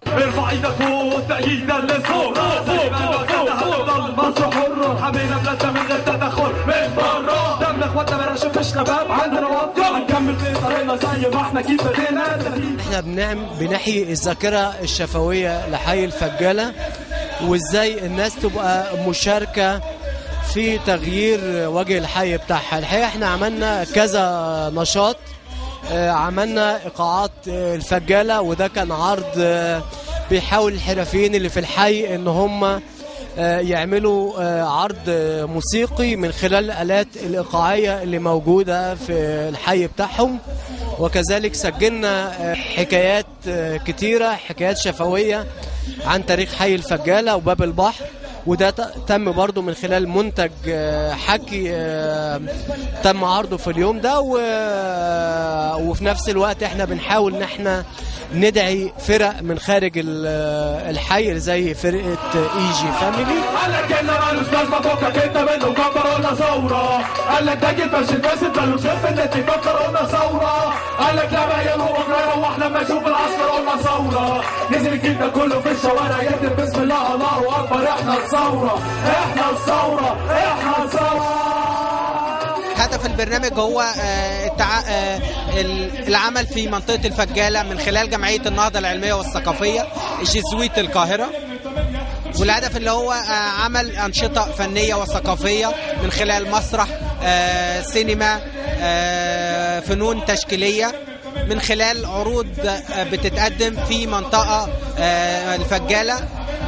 ارفع ايدك فوق تأييدا للثورة زي ما الوقت هتفضل مصر حرة حمينا بلادنا من غير تدخل من برا دمنا اخواتنا ما نشوفش شباب عندنا وطن هنكمل في طريقنا زي ما احنا كيف بدينا احنا بنعمل بنحيي الذاكرة الشفوية لحي الفجالة وازاي الناس تبقى مشاركة في تغيير وجه الحي بتاعها الحقيقة احنا عملنا كذا نشاط آه، عملنا ايقاعات آه، الفجالة وده كان عرض آه، بيحاول الحرفيين اللي في الحي ان هم آه، يعملوا آه، عرض آه، موسيقي من خلال الآلات الإيقاعية اللي موجودة في الحي بتاعهم وكذلك سجلنا آه، حكايات آه، كتيرة حكايات شفوية عن تاريخ حي الفجالة وباب البحر وده ت- تم برضو من خلال منتج آه، حكي آه، تم عرضه في اليوم ده و- وفي نفس الوقت احنا بنحاول ان احنا ندعي فرق من خارج ال- الحي زي فرقة اي جي فاميلي قال لك انا مالوش لازمه فكك انت منه كبر قلنا ثوره قال لك ده جيل فاشل فاسد مالوش غير في النت يفكر قلنا ثوره قال لك لا ما يلهو بكره يروح لما يشوف العسكر قلنا ثوره نزل الجيل ده كله في الشوارع يكتب بسم الله الله اكبر احنا الثوره احنا الثوره احنا الثوره هدف البرنامج هو آه، التع... آه، ال- العمل في منطقة الفجالة من خلال جمعية النهضة العلمية والثقافية جزويت القاهرة والهدف اللي هو آه، عمل أنشطة فنية وثقافية من خلال مسرح آه، سينما آه، فنون تشكيلية من خلال عروض آه، بتتقدم في منطقة آه، الفجالة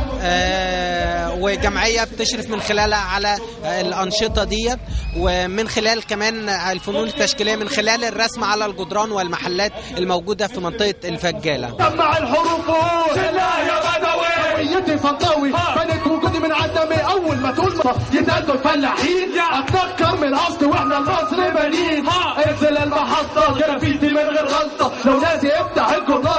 آه، وجمعية بتشرف من خلالها على آه، الأنشطة ديت ومن خلال كمان الفنون التشكيلية من خلال الرسم على الجدران والمحلات الموجودة في منطقة الفجالة سمع الحروف قول لا يا بدوي هويتي فضاوي بنت وجودي من عدمي اول ما تقول يتقال دول فلاحين اتذكر من الاصل واحنا المصري بنين انزل المحطه جرافيتي من غير غلطه لو ناسي افتح الجورنال